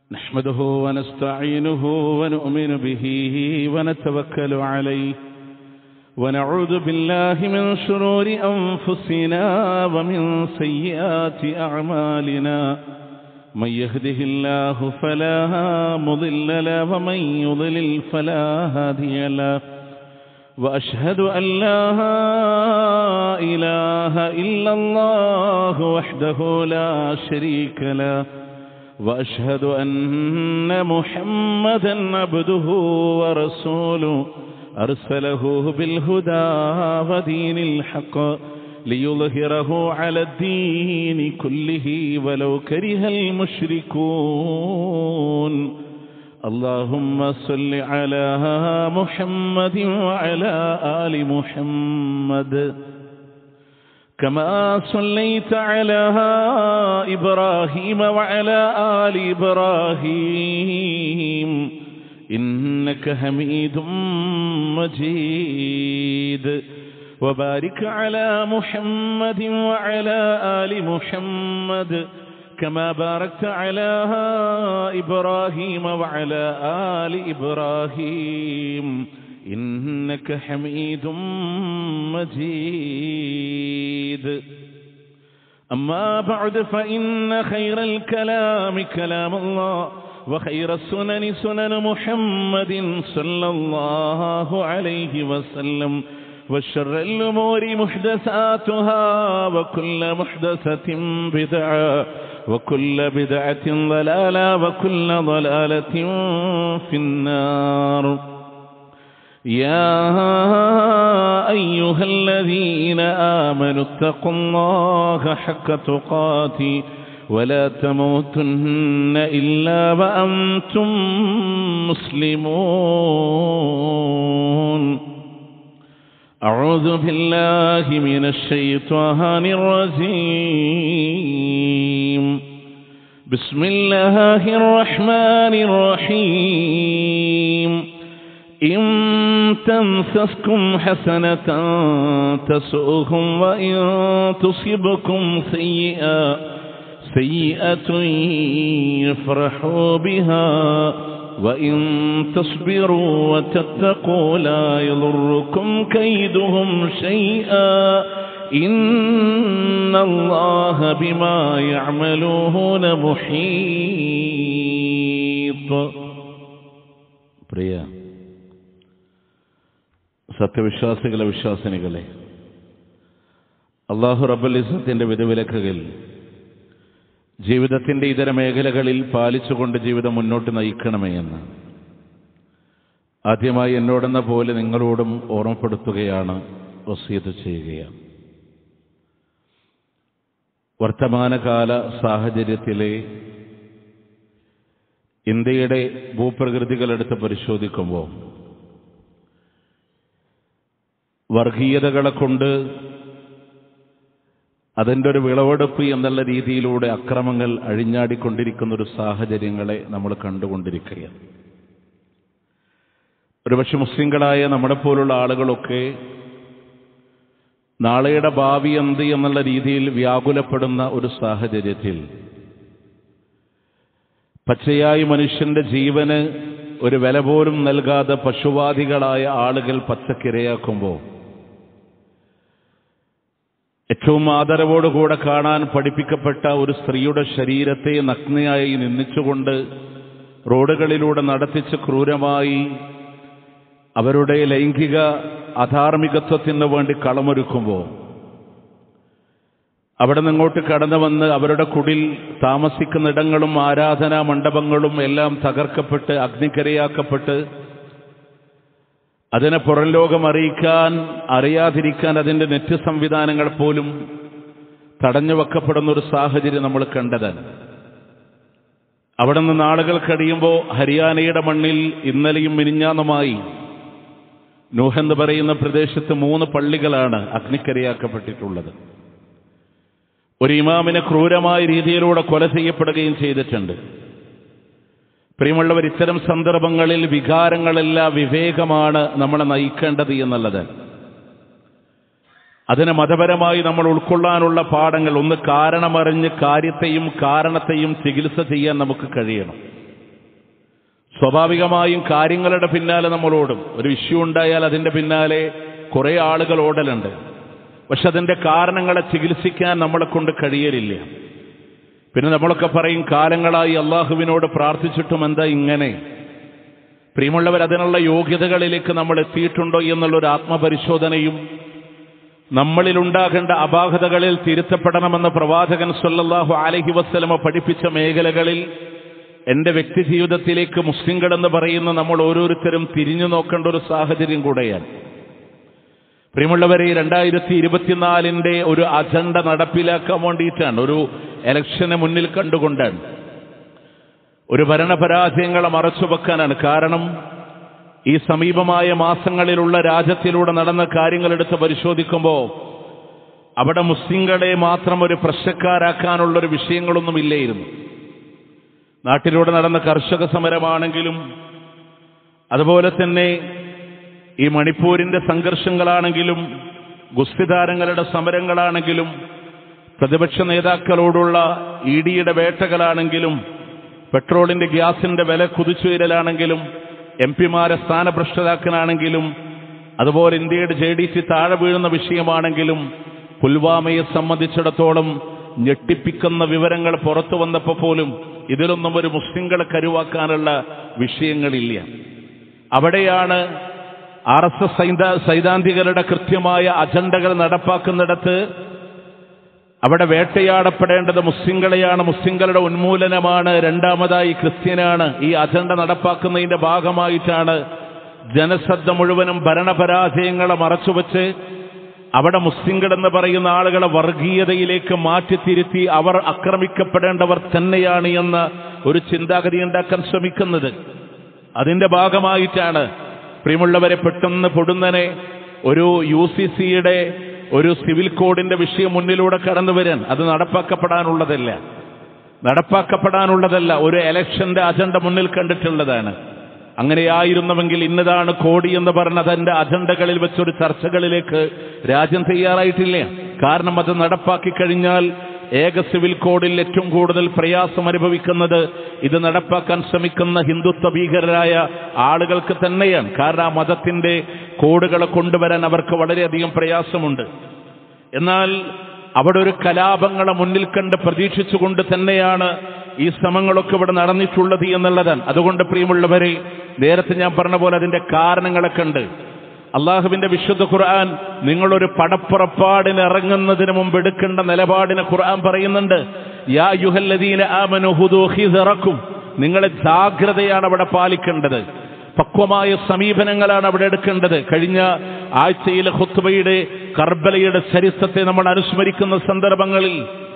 نحمده ونستعينه ونؤمن به ونتوكل عليه ونعوذ بالله من شرور أنفسنا ومن سيئات أعمالنا من يهده الله فلا مضل له ومن يضلل فلا هادي له وأشهد أن لا إله إلا الله وحده لا شريك له وأشهد أن محمدا عبده ورسوله أرسله بالهدى ودين الحق ليظهره على الدين كله ولو كره المشركون اللهم صل على محمد وعلى آل محمد كما صليت على إبراهيم وعلى آل إبراهيم إنك حميد مجيد وبارك على محمد وعلى آل محمد كما باركت على إبراهيم وعلى آل إبراهيم إنك حميد مجيد أما بعد فإن خير الكلام كلام الله وخير السنن سنن محمد صلى الله عليه وسلم وشر الأمور محدثاتها وكل محدثة بدعة وكل بدعة ضلالة وكل ضلالة في النار يا أيها الذين آمنوا اتقوا الله حق تقاتي ولا تموتن إلا وأنتم مسلمون أعوذ بالله من الشيطان الرجيم بسم الله الرحمن الرحيم إن تمسسكم حسنة تسؤهم وإن تصبكم سيئة سيئة يفرحوا بها وإن تصبروا وتتقوا لا يضركم كيدهم شيئا إن الله بما يعملون محيط പ്രിയ സത്യവിശ്വാസികളെ വിശ്വാസിനികളെ അള്ളാഹു റബ്ബുലിസത്തിന്റെ വിധവിലക്കുകൾ ജീവിതത്തിന്റെ ഇതര മേഖലകളിൽ പാലിച്ചുകൊണ്ട് ജീവിതം മുന്നോട്ട് നയിക്കണമേ എന്ന് ആദ്യമായി എന്നോടെന്ന പോലെ നിങ്ങളോടും ഓർമ്മപ്പെടുത്തുകയാണ് വസീത് ചെയ്യുകയാണ് വർത്തമാനകാല സാഹചര്യത്തിലെ ഇന്ത്യയുടെ ഭൂപ്രകൃതികളെടുത്ത് പരിശോധിക്കുമ്പോൾ വർഗീയതകളെ കൊണ്ട് അതിൻ്റെ ഒരു വിളവെടുപ്പ് എന്നുള്ള രീതിയിലൂടെ അക്രമങ്ങൾ അഴിഞ്ഞാടിക്കൊണ്ടിരിക്കുന്ന ഒരു സാഹചര്യങ്ങളെ നമ്മൾ കണ്ടുകൊണ്ടിരിക്കുകയാണ് ഒരുപക്ഷെ മുസ്ലിങ്ങളായ നമ്മളെ പോലുള്ള ആളുകളൊക്കെ നാളെയുടെ ഭാവി എന്ത് എന്നുള്ള രീതിയിൽ വ്യാകുലപ്പെടുന്ന ഒരു സാഹചര്യത്തിൽ പച്ചയായി മനുഷ്യന്റെ ജീവന് ഒരു വില പോലും നൽകാതെ പശുവാദികളായ ആളുകൾ പച്ചക്കിരയാക്കുമ്പോൾ ഏറ്റവും ആദരവോടുകൂടെ കാണാൻ പഠിപ്പിക്കപ്പെട്ട ഒരു സ്ത്രീയുടെ ശരീരത്തെ നഗ്നയായി നിന്ദിച്ചുകൊണ്ട് റോഡുകളിലൂടെ നടത്തിച്ച് ക്രൂരമായി അവരുടെ ലൈംഗിക അധാർമികത്വത്തിന് വേണ്ടി കളമൊരുക്കുമ്പോൾ അവിടെ നിങ്ങോട്ട് കടന്നു വന്ന് അവരുടെ കുടിൽ താമസിക്കുന്നിടങ്ങളും ആരാധനാ മണ്ഡപങ്ങളും എല്ലാം തകർക്കപ്പെട്ട് അഗ്നിക്കരയാക്കപ്പെട്ട് അതിനെ പുറം ലോകം അറിയിക്കാൻ അറിയാതിരിക്കാൻ അതിൻ്റെ നെറ്റ് സംവിധാനങ്ങൾ പോലും തടഞ്ഞു വെക്കപ്പെടുന്ന ഒരു സാഹചര്യം നമ്മൾ കണ്ടതാണ് അവിടെ നിന്ന് നാളുകൾ കഴിയുമ്പോൾ ഹരിയാനയുടെ മണ്ണിൽ ഇന്നലെയും മിനിഞ്ഞാന്നുമായി നൂഹെന്ന് പറയുന്ന പ്രദേശത്ത് മൂന്ന് പള്ളികളാണ് അഗ്നിക്കരയാക്കപ്പെട്ടിട്ടുള്ളത് ഒരു ഇമാമിനെ ക്രൂരമായ രീതിയിലൂടെ കൊല ചെയ്യപ്പെടുകയും ചെയ്തിട്ടുണ്ട് പ്രിയമുള്ളവർ ഇത്തരം സന്ദർഭങ്ങളിൽ വികാരങ്ങളല്ല വിവേകമാണ് നമ്മളെ നയിക്കേണ്ടത് എന്നുള്ളത് അതിന് മതപരമായി നമ്മൾ ഉൾക്കൊള്ളാനുള്ള പാഠങ്ങൾ ഒന്ന് കാരണമറിഞ്ഞ് കാര്യത്തെയും കാരണത്തെയും ചികിത്സ ചെയ്യാൻ നമുക്ക് കഴിയണം സ്വാഭാവികമായും കാര്യങ്ങളുടെ പിന്നാലെ നമ്മൾ ഓടും ഒരു ഇഷ്യൂ ഉണ്ടായാൽ അതിന്റെ പിന്നാലെ കുറെ ആളുകൾ ഓടലുണ്ട് പക്ഷെ അതിന്റെ കാരണങ്ങളെ ചികിത്സിക്കാൻ നമ്മളെ കൊണ്ട് കഴിയലില്ല പിന്നെ നമ്മളൊക്കെ പറയും കാലങ്ങളായി അള്ളാഹുവിനോട് പ്രാർത്ഥിച്ചിട്ടും എന്താ ഇങ്ങനെ പ്രിയമുള്ളവർ അതിനുള്ള യോഗ്യതകളിലേക്ക് നമ്മൾ എത്തിയിട്ടുണ്ടോ എന്നുള്ളൊരു ആത്മപരിശോധനയും നമ്മളിലുണ്ടാകേണ്ട അപാകതകളിൽ തിരുത്തപ്പെടണമെന്ന പ്രവാചകൻ സല്ലല്ലാഹു അലഹി വസ്ലമ പഠിപ്പിച്ച മേഖലകളിൽ എന്റെ വ്യക്തി ജീവിതത്തിലേക്ക് മുസ്ലിങ്ങൾ എന്ന് പറയുന്ന നമ്മൾ ഓരോരുത്തരും തിരിഞ്ഞു നോക്കേണ്ട ഒരു സാഹചര്യം കൂടെയാണ് പ്രിയമുള്ളവരെ രണ്ടായിരത്തി ഇരുപത്തിനാലിന്റെ ഒരു അജണ്ട നടപ്പിലാക്കാൻ വേണ്ടിയിട്ടാണ് ഒരു എലക്ഷനെ മുന്നിൽ കണ്ടുകൊണ്ടാണ് ഒരു ഭരണപരാജയങ്ങളെ മറച്ചുവെക്കാനാണ് കാരണം ഈ സമീപമായ മാസങ്ങളിലുള്ള രാജ്യത്തിലൂടെ നടന്ന കാര്യങ്ങളെടുത്ത് പരിശോധിക്കുമ്പോൾ അവിടെ മുസ്ലിങ്ങളെ മാത്രം ഒരു പ്രശ്നക്കാരാക്കാനുള്ള ഒരു വിഷയങ്ങളൊന്നും ഇല്ലായിരുന്നു നാട്ടിലൂടെ നടന്ന കർഷക സമരമാണെങ്കിലും അതുപോലെ തന്നെ ഈ മണിപ്പൂരിന്റെ സംഘർഷങ്ങളാണെങ്കിലും ഗുസ്തിതാരങ്ങളുടെ സമരങ്ങളാണെങ്കിലും പ്രതിപക്ഷ നേതാക്കളോടുള്ള ഇ ഡിയുടെ വേട്ടകളാണെങ്കിലും പെട്രോളിന്റെ ഗ്യാസിന്റെ വില കുതിച്ചുയരലാണെങ്കിലും എം പിമാരെ സ്ഥാനഭ്രഷ്ടരാക്കനാണെങ്കിലും അതുപോലെ ഇന്ത്യയുടെ ജെ ഡി സി താഴെ വീഴുന്ന വിഷയമാണെങ്കിലും പുൽവാമയെ സംബന്ധിച്ചിടത്തോളം ഞെട്ടിപ്പിക്കുന്ന വിവരങ്ങൾ പുറത്തു വന്നപ്പോൾ പോലും ഇതിലൊന്നും ഒരു മുസ്ലിങ്ങളെ കരുവാക്കാനുള്ള വിഷയങ്ങളില്ല അവിടെയാണ് ആർ എസ് എസ് സൈദ്ധാന്തികരുടെ കൃത്യമായ അജണ്ടകൾ നടപ്പാക്കുന്നിടത്ത് അവിടെ വേട്ടയാടപ്പെടേണ്ടത് മുസ്ലിങ്ങളെയാണ് മുസ്ലിങ്ങളുടെ ഉന്മൂലനമാണ് രണ്ടാമതായി ക്രിസ്ത്യനാണ് ഈ അജണ്ട നടപ്പാക്കുന്നതിന്റെ ഭാഗമായിട്ടാണ് ജനശ്രദ്ധ മുഴുവനും ഭരണപരാജയങ്ങളെ മറച്ചുവെച്ച് അവിടെ മുസ്ലിങ്ങൾ എന്ന് പറയുന്ന ആളുകളെ വർഗീയതയിലേക്ക് മാറ്റിത്തിരുത്തി അവർ ആക്രമിക്കപ്പെടേണ്ടവർ തന്നെയാണ് എന്ന ഒരു ചിന്താഗതി ഉണ്ടാക്കാൻ ശ്രമിക്കുന്നത് അതിന്റെ ഭാഗമായിട്ടാണ് പ്രിയമുള്ളവരെ പെട്ടെന്ന് പൊടുന്നനെ ഒരു യു സി സിയുടെ ഒരു സിവിൽ കോഡിന്റെ വിഷയം മുന്നിലൂടെ കടന്നു വരാൻ അത് നടപ്പാക്കപ്പെടാനുള്ളതല്ല നടപ്പാക്കപ്പെടാനുള്ളതല്ല ഒരു എലക്ഷന്റെ അജണ്ട മുന്നിൽ കണ്ടിട്ടുള്ളതാണ് അങ്ങനെയായിരുന്നുവെങ്കിൽ ഇന്നതാണ് കോടി എന്ന് പറഞ്ഞ അതിന്റെ അജണ്ടകളിൽ വെച്ചൊരു ചർച്ചകളിലേക്ക് രാജ്യം തയ്യാറായിട്ടില്ല കാരണം അത് നടപ്പാക്കി കഴിഞ്ഞാൽ ഏക സിവിൽ കോഡിൽ ഏറ്റവും കൂടുതൽ പ്രയാസം അനുഭവിക്കുന്നത് ഇത് നടപ്പാക്കാൻ ശ്രമിക്കുന്ന ഹിന്ദുത്വ ഭീകരരായ ആളുകൾക്ക് തന്നെയാണ് കാരണം ആ മതത്തിന്റെ കോഡുകളെ കൊണ്ടുവരാൻ അവർക്ക് വളരെയധികം പ്രയാസമുണ്ട് എന്നാൽ അവിടെ ഒരു കലാപങ്ങളെ മുന്നിൽ കണ്ട് പ്രതീക്ഷിച്ചുകൊണ്ട് തന്നെയാണ് ഈ ശ്രമങ്ങളൊക്കെ ഇവിടെ നടന്നിട്ടുള്ളത് എന്നുള്ളതാണ് അതുകൊണ്ട് പ്രിയമുള്ളവരെ നേരത്തെ ഞാൻ പറഞ്ഞ പോലെ അതിന്റെ കാരണങ്ങളെ കണ്ട് അള്ളാഹുവിന്റെ വിശുദ്ധ ഖുർആൻ നിങ്ങളൊരു പടപ്പുറപ്പാടിന് ഇറങ്ങുന്നതിന് മുമ്പ് എടുക്കേണ്ട നിലപാടിനെ ഖുർആൻ പറയുന്നുണ്ട് യാ യുഹല്ലദീന ആമനു ഹുദൂ ഹിദറക്കും നിങ്ങളെ ജാഗ്രതയാണ് അവിടെ പാലിക്കേണ്ടത് പക്വമായ സമീപനങ്ങളാണ് അവിടെ എടുക്കേണ്ടത് കഴിഞ്ഞ ആഴ്ചയിലെ ഹുത്തുബയുടെ കർബലയുടെ ചരിത്രത്തെ നമ്മൾ അനുസ്മരിക്കുന്ന സന്ദർഭങ്ങളിൽ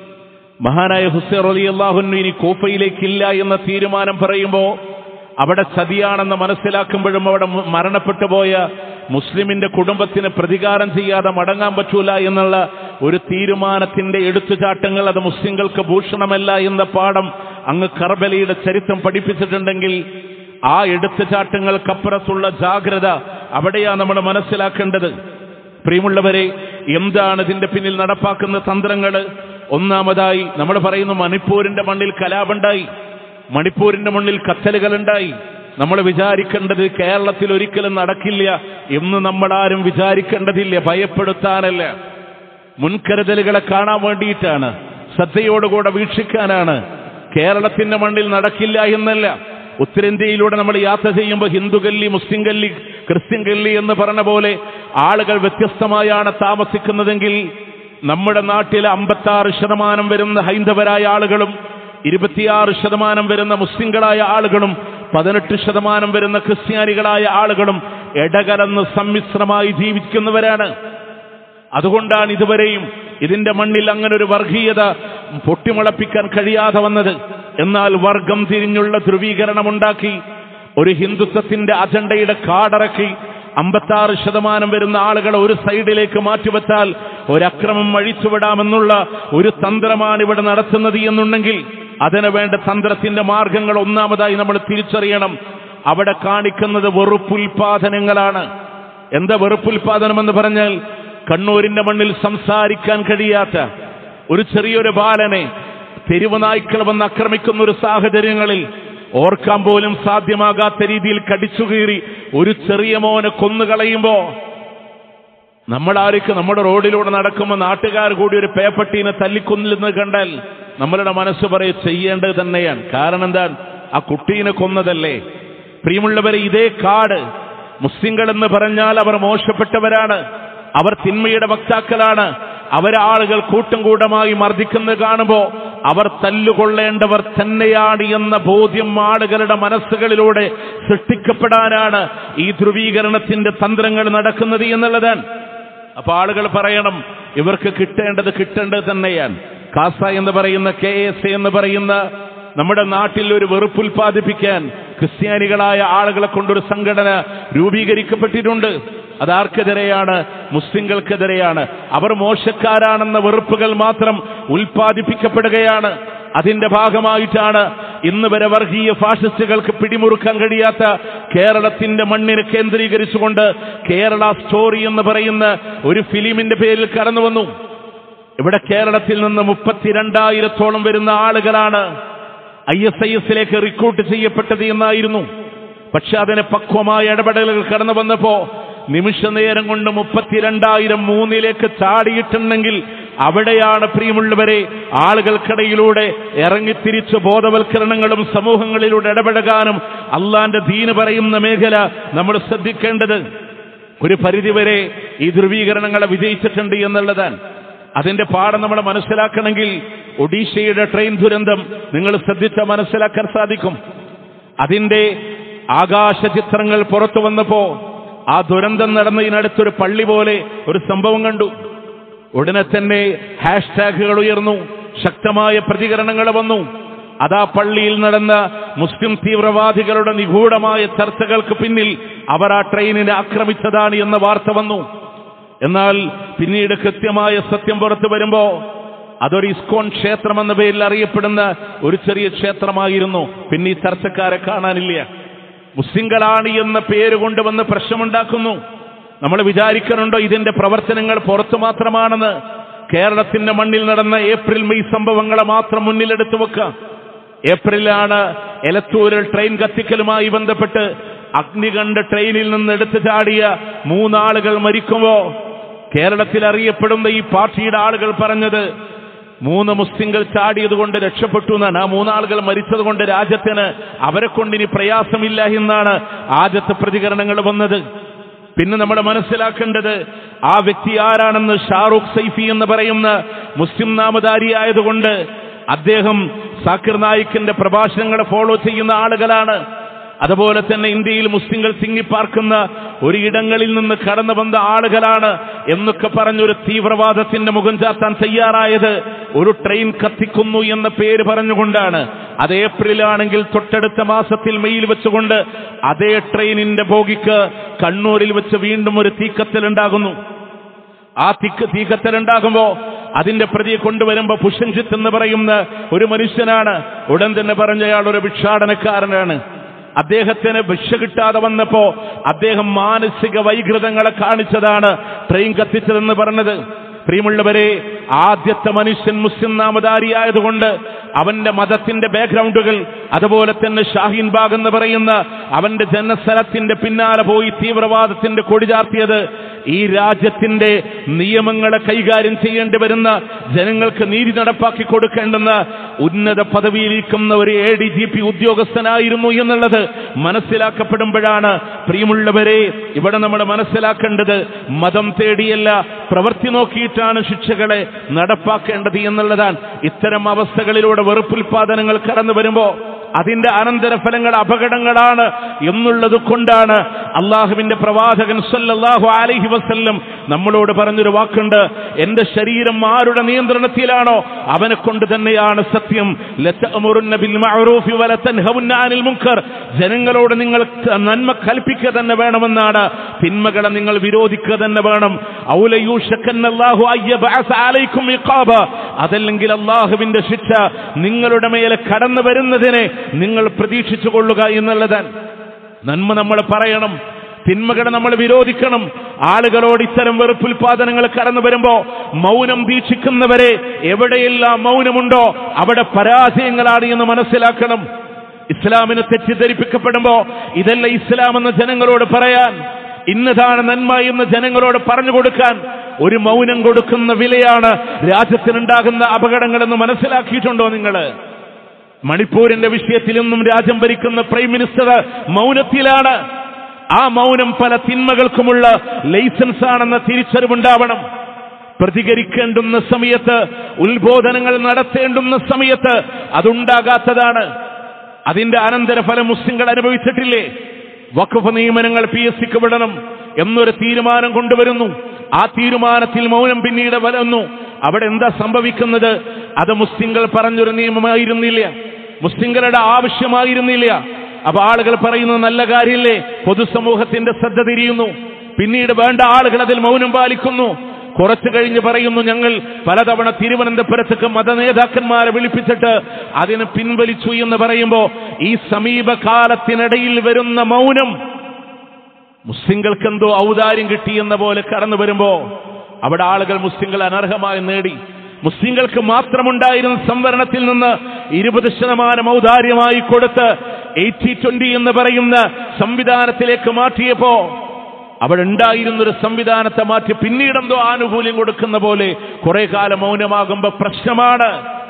മഹാനായ ഹുസൈൻ അലി അള്ളാഹുന്നു ഇനി കൂഫയിലേക്കില്ല എന്ന തീരുമാനം പറയുമ്പോൾ അവിടെ ചതിയാണെന്ന് മനസ്സിലാക്കുമ്പോഴും അവിടെ മരണപ്പെട്ടു പോയ മുസ്ലിമിന്റെ കുടുംബത്തിന് പ്രതികാരം ചെയ്യാതെ മടങ്ങാൻ പറ്റൂല എന്നുള്ള ഒരു തീരുമാനത്തിന്റെ എടുത്തുചാട്ടങ്ങൾ അത് മുസ്ലിങ്ങൾക്ക് ഭൂഷണമല്ല എന്ന പാഠം അങ്ങ് കർബലയുടെ ചരിത്രം പഠിപ്പിച്ചിട്ടുണ്ടെങ്കിൽ ആ എടുത്തുചാട്ടങ്ങൾക്കപ്പുറത്തുള്ള ജാഗ്രത അവിടെയാ നമ്മൾ മനസ്സിലാക്കേണ്ടത് പ്രിയമുള്ളവരെ എന്താണ് ഇതിന്റെ പിന്നിൽ നടപ്പാക്കുന്ന തന്ത്രങ്ങൾ ഒന്നാമതായി നമ്മൾ പറയുന്നു മണിപ്പൂരിന്റെ മണ്ണിൽ കലാപുണ്ടായി മണിപ്പൂരിന്റെ മണ്ണിൽ കത്തലുകളുണ്ടായി നമ്മൾ വിചാരിക്കേണ്ടത് കേരളത്തിൽ ഒരിക്കലും നടക്കില്ല എന്ന് നമ്മൾ ആരും വിചാരിക്കേണ്ടതില്ല ഭയപ്പെടുത്താനല്ല മുൻകരുതലുകളെ കാണാൻ വേണ്ടിയിട്ടാണ് ശ്രദ്ധയോടുകൂടെ വീക്ഷിക്കാനാണ് കേരളത്തിന്റെ മണ്ണിൽ നടക്കില്ല എന്നല്ല ഉത്തരേന്ത്യയിലൂടെ നമ്മൾ യാത്ര ചെയ്യുമ്പോൾ ഹിന്ദു ഗല്ലി മുസ്ലിം ഗല്ലി ക്രിസ്ത്യൻ ഗല്ലി എന്ന് പറഞ്ഞ പോലെ ആളുകൾ വ്യത്യസ്തമായാണ് താമസിക്കുന്നതെങ്കിൽ നമ്മുടെ നാട്ടിലെ അമ്പത്താറ് ശതമാനം വരുന്ന ഹൈന്ദവരായ ആളുകളും ഇരുപത്തിയാറ് ശതമാനം വരുന്ന മുസ്ലിങ്ങളായ ആളുകളും പതിനെട്ട് ശതമാനം വരുന്ന ക്രിസ്ത്യാനികളായ ആളുകളും ഇടകലന്ന് സമ്മിശ്രമായി ജീവിക്കുന്നവരാണ് അതുകൊണ്ടാണ് ഇതുവരെയും ഇതിന്റെ മണ്ണിൽ അങ്ങനെ ഒരു വർഗീയത പൊട്ടിമുളപ്പിക്കാൻ കഴിയാതെ വന്നത് എന്നാൽ വർഗം തിരിഞ്ഞുള്ള ധ്രുവീകരണമുണ്ടാക്കി ഒരു ഹിന്ദുത്വത്തിന്റെ അജണ്ടയുടെ കാടറക്കി അമ്പത്താറ് ശതമാനം വരുന്ന ആളുകളെ ഒരു സൈഡിലേക്ക് മാറ്റിവെച്ചാൽ ഒരക്രമം അഴിച്ചുവിടാമെന്നുള്ള ഒരു തന്ത്രമാണ് ഇവിടെ നടത്തുന്നത് എന്നുണ്ടെങ്കിൽ അതിനു വേണ്ട തന്ത്രത്തിന്റെ മാർഗങ്ങൾ ഒന്നാമതായി നമ്മൾ തിരിച്ചറിയണം അവിടെ കാണിക്കുന്നത് വെറുപ്പുൽപാദനങ്ങളാണ് എന്താ വെറുപ്പുൽപാദനം എന്ന് പറഞ്ഞാൽ കണ്ണൂരിന്റെ മണ്ണിൽ സംസാരിക്കാൻ കഴിയാത്ത ഒരു ചെറിയൊരു ബാലനെ തെരുവ് നായ്ക്കൾ വന്ന് ആക്രമിക്കുന്ന ഒരു സാഹചര്യങ്ങളിൽ ഓർക്കാൻ പോലും സാധ്യമാകാത്ത രീതിയിൽ കടിച്ചുകീറി ഒരു ചെറിയ മോനെ കൊന്നുകളയുമ്പോ നമ്മൾ ആർക്ക് നമ്മുടെ റോഡിലൂടെ നടക്കുമ്പോൾ നാട്ടുകാർ കൂടി ഒരു പേപ്പട്ടീനെ തല്ലിക്കൊന്നില്ലെന്ന് കണ്ടാൽ നമ്മളുടെ മനസ്സ് പറയും ചെയ്യേണ്ടത് തന്നെയാണ് കാരണം എന്താ ആ കുട്ടീനെ കൊന്നതല്ലേ പ്രിയമുള്ളവരെ ഇതേ കാട് മുസ്ലിങ്ങൾ എന്ന് പറഞ്ഞാൽ അവർ മോശപ്പെട്ടവരാണ് അവർ തിന്മയുടെ വക്താക്കളാണ് അവരാളുകൾ കൂട്ടം കൂട്ടമായി മർദ്ദിക്കുന്നത് കാണുമ്പോ അവർ തല്ലുകൊള്ളേണ്ടവർ തന്നെയാണ് എന്ന ബോധ്യം ആളുകളുടെ മനസ്സുകളിലൂടെ സൃഷ്ടിക്കപ്പെടാനാണ് ഈ ധ്രുവീകരണത്തിന്റെ തന്ത്രങ്ങൾ നടക്കുന്നത് എന്നുള്ളതാണ് അപ്പൊ ആളുകൾ പറയണം ഇവർക്ക് കിട്ടേണ്ടത് കിട്ടേണ്ടത് തന്നെയാണ് കാസ എന്ന് പറയുന്ന കെ എസ് എന്ന് പറയുന്ന നമ്മുടെ നാട്ടിൽ ഒരു വെറുപ്പ് ഉൽപ്പാദിപ്പിക്കാൻ ക്രിസ്ത്യാനികളായ ആളുകളെ കൊണ്ടൊരു സംഘടന രൂപീകരിക്കപ്പെട്ടിട്ടുണ്ട് അതാർക്കെതിരെയാണ് മുസ്ലിങ്ങൾക്കെതിരെയാണ് അവർ മോശക്കാരാണെന്ന വെറുപ്പുകൾ മാത്രം ഉൽപ്പാദിപ്പിക്കപ്പെടുകയാണ് അതിന്റെ ഭാഗമായിട്ടാണ് ഇന്ന് വരെ വർഗീയ ഫാഷിസ്റ്റുകൾക്ക് പിടിമുറുക്കാൻ കഴിയാത്ത കേരളത്തിന്റെ മണ്ണിനെ കേന്ദ്രീകരിച്ചുകൊണ്ട് കേരള സ്റ്റോറി എന്ന് പറയുന്ന ഒരു ഫിലിമിന്റെ പേരിൽ കടന്നു വന്നു ഇവിടെ കേരളത്തിൽ നിന്ന് മുപ്പത്തിരണ്ടായിരത്തോളം വരുന്ന ആളുകളാണ് ഐ എസ് ഐ എസിലേക്ക് റിക്രൂട്ട് ചെയ്യപ്പെട്ടത് എന്നായിരുന്നു പക്ഷെ അതിന് പക്വമായ ഇടപെടലുകൾ കടന്നു വന്നപ്പോ നിമിഷ നേരം കൊണ്ട് മുപ്പത്തിരണ്ടായിരം മൂന്നിലേക്ക് ചാടിയിട്ടുണ്ടെങ്കിൽ അവിടെയാണ് പ്രിയമുള്ളവരെ ആളുകൾക്കിടയിലൂടെ ഇറങ്ങിത്തിരിച്ച് ബോധവൽക്കരണങ്ങളും സമൂഹങ്ങളിലൂടെ ഇടപെടകാനും അള്ളാന്റെ ദീന് പറയുന്ന മേഖല നമ്മൾ ശ്രദ്ധിക്കേണ്ടത് ഒരു പരിധിവരെ ഈ ധ്രുവീകരണങ്ങളെ വിജയിച്ചിട്ടുണ്ട് എന്നുള്ളതാണ് അതിന്റെ പാഠം നമ്മൾ മനസ്സിലാക്കണമെങ്കിൽ ഒഡീഷയുടെ ട്രെയിൻ ദുരന്തം നിങ്ങൾ ശ്രദ്ധിച്ച മനസ്സിലാക്കാൻ സാധിക്കും അതിന്റെ ആകാശ ചിത്രങ്ങൾ പുറത്തു വന്നപ്പോ ആ ദുരന്തം നടന്നതിനടുത്തൊരു പള്ളി പോലെ ഒരു സംഭവം കണ്ടു ഉടനെ തന്നെ ഹാഷ്ടാഗുകൾ ഉയർന്നു ശക്തമായ പ്രതികരണങ്ങൾ വന്നു അതാ പള്ളിയിൽ നടന്ന മുസ്ലിം തീവ്രവാദികളുടെ നിഗൂഢമായ ചർച്ചകൾക്ക് പിന്നിൽ അവർ ആ ട്രെയിനിനെ ആക്രമിച്ചതാണ് എന്ന വാർത്ത വന്നു എന്നാൽ പിന്നീട് കൃത്യമായ സത്യം പുറത്തു വരുമ്പോ അതൊരു ഇസ്കോൺ ക്ഷേത്രം എന്ന പേരിൽ അറിയപ്പെടുന്ന ഒരു ചെറിയ ക്ഷേത്രമായിരുന്നു പിന്നെ ഈ ചർച്ചക്കാരെ കാണാനില്ല മുസ്ലിങ്ങളാണ് എന്ന പേര് കൊണ്ടുവന്ന് പ്രശ്നമുണ്ടാക്കുന്നു നമ്മൾ വിചാരിക്കുന്നുണ്ടോ ഇതിന്റെ പ്രവർത്തനങ്ങൾ പുറത്തു മാത്രമാണെന്ന് കേരളത്തിന്റെ മണ്ണിൽ നടന്ന ഏപ്രിൽ മെയ് സംഭവങ്ങളെ മാത്രം മുന്നിലെടുത്തു വെക്കുക ഏപ്രിലാണ് എലത്തൂരിൽ ട്രെയിൻ കത്തിക്കലുമായി ബന്ധപ്പെട്ട് അഗ്നികണ്ഠ ട്രെയിനിൽ നിന്ന് എടുത്തു ചാടിയ മൂന്നാളുകൾ മരിക്കുമ്പോ കേരളത്തിൽ അറിയപ്പെടുന്ന ഈ പാർട്ടിയുടെ ആളുകൾ പറഞ്ഞത് മൂന്ന് മുസ്ലിങ്ങൾ ചാടിയത് കൊണ്ട് രക്ഷപ്പെട്ടു എന്നാണ് ആ മൂന്നാളുകൾ മരിച്ചത് കൊണ്ട് രാജ്യത്തിന് അവരെ കൊണ്ട് ഇനി പ്രയാസമില്ല എന്നാണ് ആദ്യത്തെ പ്രതികരണങ്ങൾ വന്നത് പിന്നെ നമ്മൾ മനസ്സിലാക്കേണ്ടത് ആ വ്യക്തി ആരാണെന്ന് ഷാറൂഖ് സൈഫി എന്ന് പറയുന്ന മുസ്ലിം നാമധാരിയായതുകൊണ്ട് അദ്ദേഹം സാക്കിർ നായിക്കിന്റെ പ്രഭാഷണങ്ങളെ ഫോളോ ചെയ്യുന്ന ആളുകളാണ് അതുപോലെ തന്നെ ഇന്ത്യയിൽ മുസ്ലിങ്ങൾ തിങ്ങിപ്പാർക്കുന്ന ഒരു ഇടങ്ങളിൽ നിന്ന് കടന്നു വന്ന ആളുകളാണ് എന്നൊക്കെ പറഞ്ഞൊരു തീവ്രവാദത്തിന്റെ മുഖം ചാത്താൻ തയ്യാറായത് ഒരു ട്രെയിൻ കത്തിക്കുന്നു എന്ന പേര് പറഞ്ഞുകൊണ്ടാണ് അത് ഏപ്രിലാണെങ്കിൽ തൊട്ടടുത്ത മാസത്തിൽ മെയിൽ വെച്ചുകൊണ്ട് അതേ ട്രെയിനിന്റെ ബോഗിക്ക് കണ്ണൂരിൽ വെച്ച് വീണ്ടും ഒരു തീക്കത്തലുണ്ടാകുന്നു ആ തീക്ക് തീക്കത്തലുണ്ടാകുമ്പോ അതിന്റെ പ്രതിയെ കൊണ്ടുവരുമ്പോ പുഷൻജിത്ത് എന്ന് പറയുന്ന ഒരു മനുഷ്യനാണ് ഉടൻ തന്നെ പറഞ്ഞയാൾ ഒരു ഭിക്ഷാടനക്കാരനാണ് അദ്ദേഹത്തിന് ഭിക്ഷ കിട്ടാതെ വന്നപ്പോ അദ്ദേഹം മാനസിക വൈകൃതങ്ങളെ കാണിച്ചതാണ് ട്രെയിൻ കത്തിച്ചതെന്ന് പറഞ്ഞത് പ്രിയമുള്ളവരെ ആദ്യത്തെ മനുഷ്യൻ മുസ്ലിം നാമധാരിയായതുകൊണ്ട് അവന്റെ മതത്തിന്റെ ബാക്ക്ഗ്രൗണ്ടുകൾ അതുപോലെ തന്നെ ഷാഹീൻ ബാഗ് എന്ന് പറയുന്ന അവന്റെ ജനസ്ഥലത്തിന്റെ പിന്നാലെ പോയി തീവ്രവാദത്തിന്റെ കൊടി ചാർത്തിയത് ഈ രാജ്യത്തിന്റെ നിയമങ്ങളെ കൈകാര്യം ചെയ്യേണ്ടി വരുന്ന ജനങ്ങൾക്ക് നീതി നടപ്പാക്കി കൊടുക്കേണ്ടുന്ന ഉന്നത പദവിയിലിരിക്കുന്ന ഒരു എ ഡി ജി പി ഉദ്യോഗസ്ഥനായിരുന്നു എന്നുള്ളത് മനസ്സിലാക്കപ്പെടുമ്പോഴാണ് പ്രിയമുള്ളവരെ ഇവിടെ നമ്മൾ മനസ്സിലാക്കേണ്ടത് മതം തേടിയല്ല പ്രവൃത്തി നോക്കിയിട്ടാണ് ശിക്ഷകളെ നടപ്പാക്കേണ്ടത് എന്നുള്ളതാണ് ഇത്തരം അവസ്ഥകളിലൂടെ വെറുപ്പുൽപാദനങ്ങൾ കടന്നു വരുമ്പോ അതിന്റെ അനന്തരഫലങ്ങൾ അപകടങ്ങളാണ് എന്നുള്ളത് കൊണ്ടാണ് അള്ളാഹുവിന്റെ പ്രവാചകൻ സല്ലല്ലാഹു അലൈഹി വസല്ലം നമ്മളോട് പറഞ്ഞൊരു വാക്കുണ്ട് എന്റെ ശരീരം ആരുടെ നിയന്ത്രണത്തിലാണോ അവനെ കൊണ്ട് തന്നെയാണ് സത്യം ലതഅമുറുന്ന ബിൽ മഅറൂഫി വലതൻഹവുന്ന അനിൽ മുൻകർ ജനങ്ങളോട് നിങ്ങൾ നന്മ കൽപ്പിക്കുക തന്നെ വേണമെന്നാണ് തിന്മകളെ നിങ്ങൾ വിരോധിക്കുക തന്നെ വേണം ഔലയൂഷക്കന്നല്ലാഹു അയ്യബഅസ അലൈക്കും ഇഖാബ അതല്ലെങ്കിൽ അള്ളാഹുവിന്റെ ശിക്ഷ നിങ്ങളുടെ മേലെ കടന്നു വരുന്നതിനെ നിങ്ങൾ പ്രതീക്ഷിച്ചു കൊള്ളുക എന്നുള്ളതാണ് നന്മ നമ്മൾ പറയണം തിന്മകളെ നമ്മൾ വിരോധിക്കണം ആളുകളോട് ഇത്തരം വെറുപ്പുൽപാദനങ്ങൾ കടന്നു വരുമ്പോ മൗനം വീക്ഷിക്കുന്നവരെ എവിടെയെല്ലാം മൗനമുണ്ടോ അവിടെ പരാജയങ്ങളാണ് എന്ന് മനസ്സിലാക്കണം ഇസ്ലാമിന് തെറ്റിദ്ധരിപ്പിക്കപ്പെടുമ്പോ ഇതല്ല ഇസ്ലാം എന്ന് ജനങ്ങളോട് പറയാൻ ഇന്നതാണ് നന്മ എന്ന് ജനങ്ങളോട് പറഞ്ഞു കൊടുക്കാൻ ഒരു മൗനം കൊടുക്കുന്ന വിലയാണ് രാജ്യത്തിനുണ്ടാകുന്ന അപകടങ്ങളെന്ന് മനസ്സിലാക്കിയിട്ടുണ്ടോ നിങ്ങള് മണിപ്പൂരിന്റെ വിഷയത്തിൽ ഇന്നും രാജ്യം ഭരിക്കുന്ന പ്രൈം മിനിസ്റ്റർ മൗനത്തിലാണ് ആ മൗനം പല തിന്മകൾക്കുമുള്ള ലൈസൻസ് ആണെന്ന തിരിച്ചറിവുണ്ടാവണം പ്രതികരിക്കേണ്ടുന്ന സമയത്ത് ഉത്ബോധനങ്ങൾ നടത്തേണ്ടുന്ന സമയത്ത് അതുണ്ടാകാത്തതാണ് അതിന്റെ അനന്തരഫലം മുസ്ലിങ്ങൾ അനുഭവിച്ചിട്ടില്ലേ വഖഫ് നിയമനങ്ങൾ പി എസ് സിക്ക് വിടണം എന്നൊരു തീരുമാനം കൊണ്ടുവരുന്നു ആ തീരുമാനത്തിൽ മൗനം പിന്നീട് വരുന്നു അവിടെ എന്താ സംഭവിക്കുന്നത് അത് മുസ്ലിങ്ങൾ പറഞ്ഞൊരു നിയമമായിരുന്നില്ല മുസ്ലിങ്ങളുടെ ആവശ്യമായിരുന്നില്ല അപ്പൊ ആളുകൾ പറയുന്നത് നല്ല കാര്യമില്ലേ പൊതുസമൂഹത്തിന്റെ ശ്രദ്ധ തിരിയുന്നു പിന്നീട് വേണ്ട ആളുകൾ അതിൽ മൗനം പാലിക്കുന്നു കുറച്ചു കഴിഞ്ഞ് പറയുന്നു ഞങ്ങൾ പലതവണ തിരുവനന്തപുരത്തേക്ക് മതനേതാക്കന്മാരെ വിളിപ്പിച്ചിട്ട് അതിന് പിൻവലിച്ചു എന്ന് പറയുമ്പോ ഈ സമീപകാലത്തിനിടയിൽ വരുന്ന മൗനം മുസ്ലിങ്ങൾക്ക് എന്തോ ഔദാര്യം കിട്ടിയെന്ന പോലെ കടന്നു വരുമ്പോ അവിടെ ആളുകൾ മുസ്ലിങ്ങൾ അനർഹമായി നേടി മുസ്ലിങ്ങൾക്ക് മാത്രമുണ്ടായിരുന്ന സംവരണത്തിൽ നിന്ന് ഇരുപത് ശതമാനം ഔദാര്യമായി കൊടുത്ത് എയ്റ്റി ട്വന്റി എന്ന് പറയുന്ന സംവിധാനത്തിലേക്ക് മാറ്റിയപ്പോ അവിടെ ഉണ്ടായിരുന്ന ഒരു സംവിധാനത്തെ മാറ്റി പിന്നീടെന്തോ ആനുകൂല്യം കൊടുക്കുന്ന പോലെ കുറെ കാലം മൗനമാകുമ്പോ പ്രശ്നമാണ്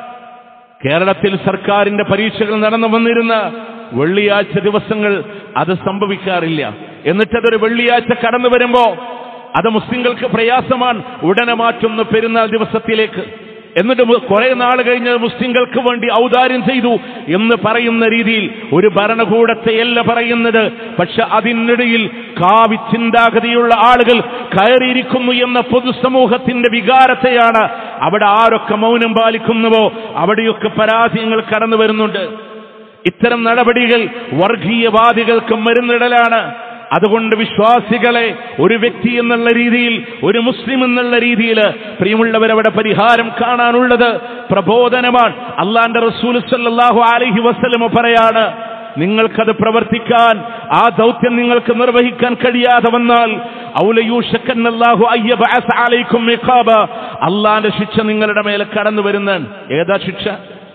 കേരളത്തിൽ സർക്കാരിന്റെ പരീക്ഷകൾ നടന്നു വന്നിരുന്ന വെള്ളിയാഴ്ച ദിവസങ്ങൾ അത് സംഭവിക്കാറില്ല എന്നിട്ടതൊരു വെള്ളിയാഴ്ച കടന്നു വരുമ്പോ അത് മുസ്ലിങ്ങൾക്ക് പ്രയാസമാണ് ഉടനെ മാറ്റുന്ന പെരുന്നാൾ ദിവസത്തിലേക്ക് എന്നിട്ട് മു- കുറെ നാൾ കഴിഞ്ഞ് മുസ്ലിങ്ങൾക്ക് വേണ്ടി ഔദാര്യം ചെയ്തു എന്ന് പറയുന്ന രീതിയിൽ ഒരു ഭരണകൂടത്തെയല്ല പറയുന്നത് പക്ഷെ അതിനിടയിൽ കാവി ചിന്താഗതിയുള്ള ആളുകൾ കയറിയിരിക്കുന്നു എന്ന പൊതുസമൂഹത്തിന്റെ വികാരത്തെയാണ് അവിടെ ആരൊക്കെ മൗനം പാലിക്കുന്നുവോ അവിടെയൊക്കെ പരാജയങ്ങൾ കടന്നു വരുന്നുണ്ട് ഇത്തരം നടപടികൾ വർഗീയവാദികൾക്ക് മരുന്നിടലാണ് അതുകൊണ്ട് വിശ്വാസികളെ ഒരു വ്യക്തി എന്നുള്ള രീതിയിൽ ഒരു മുസ്ലിം എന്നുള്ള രീതിയിൽ പ്രിയമുള്ളവരവിടെ പരിഹാരം കാണാനുള്ളത് പ്രബോധനമാണ് അള്ളാന്റെ റസൂൽ സല്ലല്ലാഹു അലൈഹി വസല്ലമ പറയാണ് നിങ്ങൾക്കത് പ്രവർത്തിക്കാൻ ആ ദൗത്യം നിങ്ങൾക്ക് നിർവഹിക്കാൻ കഴിയാതെ വന്നാൽ ഔലയൂഷക്കന്നല്ലാഹു അയ്യബഅസ അലൈക്കും ഇഖാബ അള്ളാന്റെ ശിക്ഷ നിങ്ങളുടെ മേലെ കടന്നു വരുന്നതാണ് ഏതാ ശിക്ഷ